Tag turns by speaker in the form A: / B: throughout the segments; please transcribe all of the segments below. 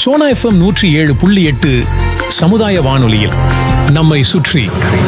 A: Sona FM நூற்றி ஏழு புள்ளி எட்டு சமுதாய வானொலியில் நம்மை சுற்றி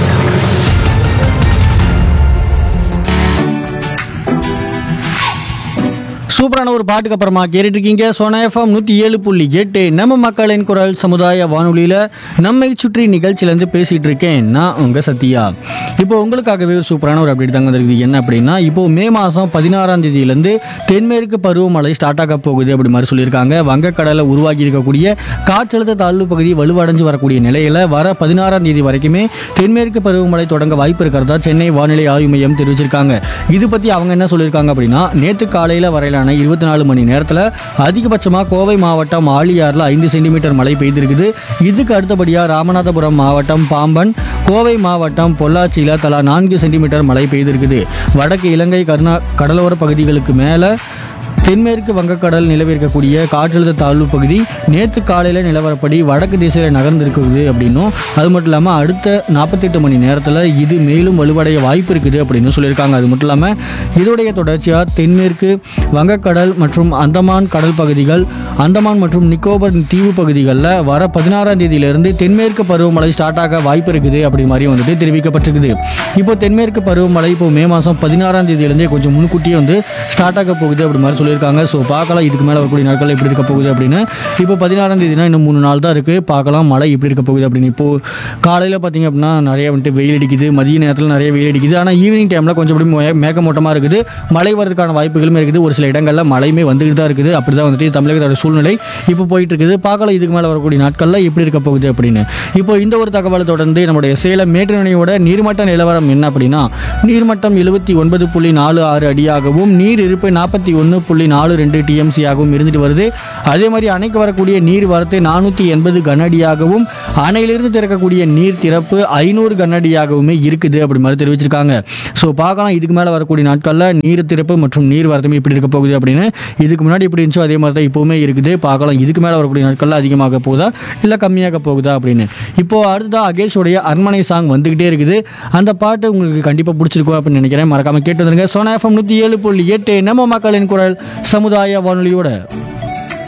B: சூப்பரான ஒரு பாட்டுக்கு அப்புறமா கேட்டுட்டு இருக்கீங்க சோனா எஃப்எம் நூற்றி ஏழு புள்ளி எட்டு நம்ம மக்களின் குரல் சமுதாய வானொலியில் நம்மை சுற்றி நிகழ்ச்சியிலேருந்து பேசிகிட்டு இருக்கேன் நான் உங்கள் சத்யா இப்போ உங்களுக்காகவே ஒரு சூப்பரான ஒரு அப்டேட் தாங்க வந்திருக்குது என்ன அப்படின்னா இப்போ மே மாதம் பதினாறாம் தேதியிலேருந்து தென்மேற்கு பருவமழை ஸ்டார்ட் ஆக போகுது அப்படி மாதிரி சொல்லியிருக்காங்க வங்கக்கடலில் உருவாகி இருக்கக்கூடிய காற்றழுத்த தாழ்வு பகுதி வலுவடைஞ்சு வரக்கூடிய நிலையில் வர பதினாறாம் தேதி வரைக்குமே தென்மேற்கு பருவமழை தொடங்க வாய்ப்பு இருக்கிறதா சென்னை வானிலை ஆய்வு மையம் தெரிவிச்சிருக்காங்க இது பற்றி அவங்க என்ன சொல்லியிருக்காங்க அப்படின்னா நேற்று காலையில் வரையிலான இருபத்தி நாலு மணி நேரத்தில் அதிகபட்சமாக கோவை மாவட்டம் ஆழியாறில் ஐந்து சென்டிமீட்டர் மழை பெய்திருக்குது இதுக்கு அடுத்தபடியாக ராமநாதபுரம் மாவட்டம் பாம்பன் கோவை மாவட்டம் பொள்ளாச்சியில் தலா நான்கு சென்டிமீட்டர் மழை பெய்திருக்குது வடக்கு இலங்கை கர்நா கடலோர பகுதிகளுக்கு மேலே தென்மேற்கு வங்கக்கடல் நிலவிருக்கக்கூடிய காற்றழுத்த தாழ்வு பகுதி நேற்று காலையில் நிலவரப்படி வடக்கு திசையில் நகர்ந்திருக்குது அப்படின்னும் அது மட்டும் இல்லாமல் அடுத்த நாற்பத்தெட்டு மணி நேரத்தில் இது மேலும் வலுவடைய வாய்ப்பு இருக்குது அப்படின்னு சொல்லியிருக்காங்க அது மட்டும் இல்லாமல் இதோடைய தொடர்ச்சியாக தென்மேற்கு வங்கக்கடல் மற்றும் அந்தமான் கடல் பகுதிகள் அந்தமான் மற்றும் நிக்கோபர் தீவு பகுதிகளில் வர பதினாறாம் தேதியிலிருந்து தென்மேற்கு பருவமழை ஸ்டார்ட் ஆக வாய்ப்பு இருக்குது அப்படி மாதிரி வந்துட்டு தெரிவிக்கப்பட்டிருக்குது இப்போ தென்மேற்கு பருவமழை இப்போ மே மாதம் பதினாறாம் தேதியிலேருந்தே கொஞ்சம் முன்கூட்டியே வந்து ஸ்டார்ட் ஆக போகுது அப்படி மாதிரி சொல்லியிருக்காங்க ஸோ பார்க்கலாம் இதுக்கு மேலே வரக்கூடிய நாட்கள் எப்படி இருக்க போகுது அப்படின்னு இப்போ பதினாறாம் தேதினா இன்னும் மூணு நாள் தான் இருக்குது பார்க்கலாம் மழை எப்படி இருக்க போகுது அப்படின்னு இப்போது காலையில் பார்த்தீங்க அப்படின்னா நிறைய வந்துட்டு வெயில் அடிக்குது மதிய நேரத்தில் நிறைய வெயில் அடிக்குது ஆனால் ஈவினிங் டைமில் கொஞ்சம் அப்படி மே- மேகமூட்டமாக இருக்குது மழை வரதுக்கான வாய்ப்புகளும் இருக்குது ஒரு சில இடங்களில் மழையுமே வந்துகிட்டு தான் இருக்குது அப்படி தான் வந்துட்டு தமிழகத்தோட சூழ்நிலை இப்போ போயிட்டு இருக்குது பார்க்கலாம் இதுக்கு மேலே வரக்கூடிய நாட்களில் எப்படி இருக்க போகுது அப்படின்னு இப்போ இந்த ஒரு தகவலை தொடர்ந்து நம்முடைய சேலம் மேட்டுநிலையோட நீர்மட்ட நிலவரம் என்ன அப்படின்னா நீர்மட்டம் எழுபத்தி ஒன்பது புள்ளி நாலு ஆறு அடியாகவும் நீர் இருப்பு நாற்பத்தி ஒன்று புள்ளி நாலு ரெண்டு டிஎம்சி ஆகவும் இருந்துட்டு வருது அதே மாதிரி அணைக்கு வரக்கூடிய நீர் வரத்து நானூற்றி எண்பது கனஅடியாகவும் அணையிலிருந்து திறக்கக்கூடிய நீர் திறப்பு ஐநூறு கனஅடியாகவுமே இருக்குது அப்படி மாதிரி தெரிவிச்சிருக்காங்க ஸோ பார்க்கலாம் இதுக்கு மேலே வரக்கூடிய நாட்களில் நீர் திறப்பு மற்றும் நீர் வரத்துமே இப்படி இருக்க போகுது அப்படின்னு இதுக்கு முன்னாடி எப்படி இருந்துச்சோ அதே மாதிரி தான் இப்போவுமே இருக்குது பார்க்கலாம் இதுக்கு மேலே வரக்கூடிய நாட்களில் அதிகமாக போகுதா இல்லை கம்மியாக போகுதா அப்படின்னு இப்போ அடுத்ததாக அகேஷோடைய அரண்மனை சாங் வந்துகிட்டே இருக்குது அந்த பாட்டு உங்களுக்கு கண்டிப்பாக பிடிச்சிருக்கும் அப்படின்னு நினைக்கிறேன் மறக்காம கேட்டு வந்துருங்க சோனா எஃப்எம் நூற்றி ஏழு புள்ளி எட்டு நம்ம மக்களின் குரல் சமுதாய வானொலியோட